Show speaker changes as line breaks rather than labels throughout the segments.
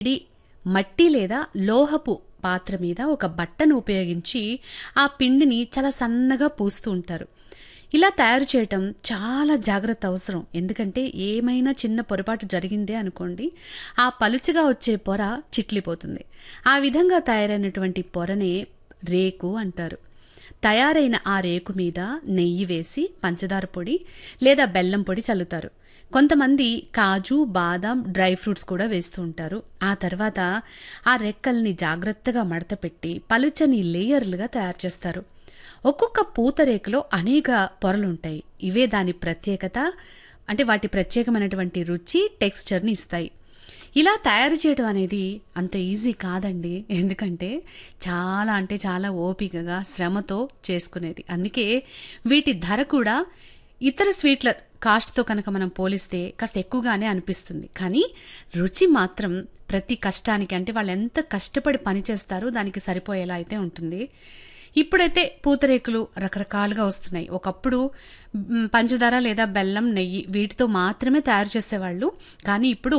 D మట్టి లేదా లోహపు పాత్ర మీద ఒక బట్టను ఉపయోగించి ఆ పిండిని చాలా సన్నగా పూస్తూ ఉంటారు ఇలా తయారు చేయటం చాలా జాగ్రత్త అవసరం ఎందుకంటే ఏమైనా చిన్న పొరపాటు జరిగిందే అనుకోండి ఆ పలుచగా వచ్చే పొర చిట్లిపోతుంది ఆ విధంగా తయారైనటువంటి పొరనే రేకు అంటారు తయారైన ఆ రేకు మీద నెయ్యి వేసి పంచదార పొడి లేదా బెల్లం పొడి చల్లుతారు కొంతమంది కాజు బాదం డ్రై ఫ్రూట్స్ కూడా వేస్తూ ఉంటారు ఆ తర్వాత ఆ రెక్కల్ని జాగ్రత్తగా మడతపెట్టి పలుచని లేయర్లుగా తయారు చేస్తారు ఒక్కొక్క పూతరేకులో అనేక పొరలుంటాయి ఇవే దాని ప్రత్యేకత అంటే వాటి ప్రత్యేకమైనటువంటి రుచి టెక్స్చర్ని ఇస్తాయి ఇలా తయారు చేయడం అనేది అంత ఈజీ కాదండి ఎందుకంటే చాలా అంటే చాలా ఓపికగా శ్రమతో చేసుకునేది అందుకే వీటి ధర కూడా ఇతర స్వీట్ల కాస్ట్తో కనుక మనం పోలిస్తే కాస్త ఎక్కువగానే అనిపిస్తుంది కానీ రుచి మాత్రం ప్రతి కష్టానికి అంటే వాళ్ళు ఎంత కష్టపడి పని చేస్తారో దానికి సరిపోయేలా అయితే ఉంటుంది ఇప్పుడైతే పూతరేకులు రకరకాలుగా వస్తున్నాయి ఒకప్పుడు మ్, పంచదార లేదా బెల్లం నెయ్యి వీటితో మాత్రమే తయారు చేసేవాళ్ళు కానీ ఇప్పుడు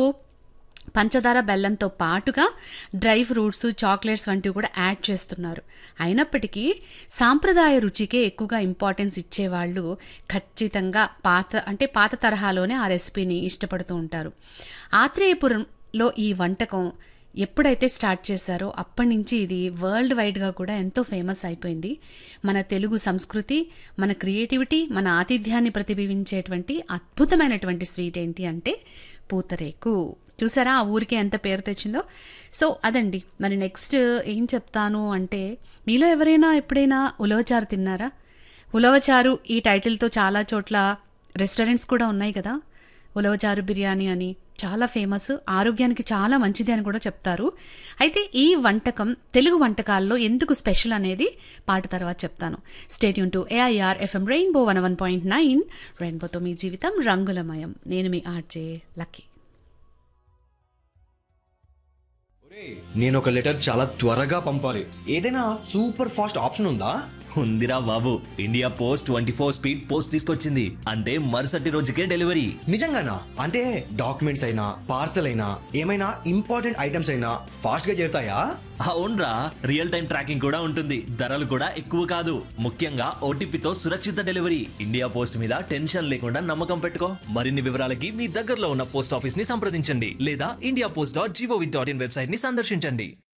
పంచదార బెల్లంతో పాటుగా డ్రై ఫ్రూట్స్ చాక్లెట్స్ వంటివి కూడా యాడ్ చేస్తున్నారు అయినప్పటికీ సాంప్రదాయ రుచికే ఎక్కువగా ఇంపార్టెన్స్ ఇచ్చేవాళ్ళు ఖచ్చితంగా పాత అంటే పాత తరహాలోనే ఆ రెసిపీని ఇష్టపడుతూ ఉంటారు ఆత్రేయపురంలో ఈ వంటకం ఎప్పుడైతే స్టార్ట్ చేశారో అప్పటి నుంచి ఇది వరల్డ్ వైడ్గా కూడా ఎంతో ఫేమస్ అయిపోయింది మన తెలుగు సంస్కృతి మన క్రియేటివిటీ మన ఆతిథ్యాన్ని ప్రతిబింబించేటువంటి అద్భుతమైనటువంటి స్వీట్ ఏంటి అంటే పూతరేకు చూసారా ఆ ఊరికి ఎంత పేరు తెచ్చిందో సో అదండి మరి నెక్స్ట్ ఏం చెప్తాను అంటే మీలో ఎవరైనా ఎప్పుడైనా ఉలవచారు తిన్నారా ఉలవచారు ఈ టైటిల్తో చాలా చోట్ల రెస్టారెంట్స్ కూడా ఉన్నాయి కదా ఉలవచారు బిర్యానీ అని చాలా ఫేమస్ ఆరోగ్యానికి చాలా మంచిది అని కూడా చెప్తారు అయితే ఈ వంటకం తెలుగు వంటకాల్లో ఎందుకు స్పెషల్ అనేది పాట తర్వాత చెప్తాను stay tune to AIR FM rainbow one one point nine రెయిన్బోతో మీ జీవితం రంగులమయం నేను మీ ఆర్జే లక్కీ
నేను ఒక లెటర్ చాలా త్వరగా పంపాలి ఏదైనా సూపర్ ఫాస్ట్ ఆప్షన్ ఉందా
ఉందిరా బాబు India post twenty four speed post తీసుకొచ్చింది అంటే మరుసటి రోజుకే డెలివరీ
నిజంగానా అంటే డాక్యుమెంట్స్ అయినా పార్సల్ అయినా ఏమైనా ఇంపార్టెంట్ ఐటమ్స్ అయినా ఫాస్ట్ గా చేరుతాయా
అవునరా రియల్ టైం ట్రాకింగ్ కూడా ఉంటుంది ధరలు కూడా ఎక్కువ కాదు ముఖ్యంగా ఓటీపీతో సురక్షిత డెలివరీ ఇండియా పోస్ట్ మీద టెన్షన్ లేకుండా నమ్మకం పెట్టుకో మరిన్ని వివరాలకి మీ దగ్గరలో ఉన్న పోస్ట్ ఆఫీస్ ని సంప్రదించండి లేదా India post dot G O V dot in website ని సందర్శించండి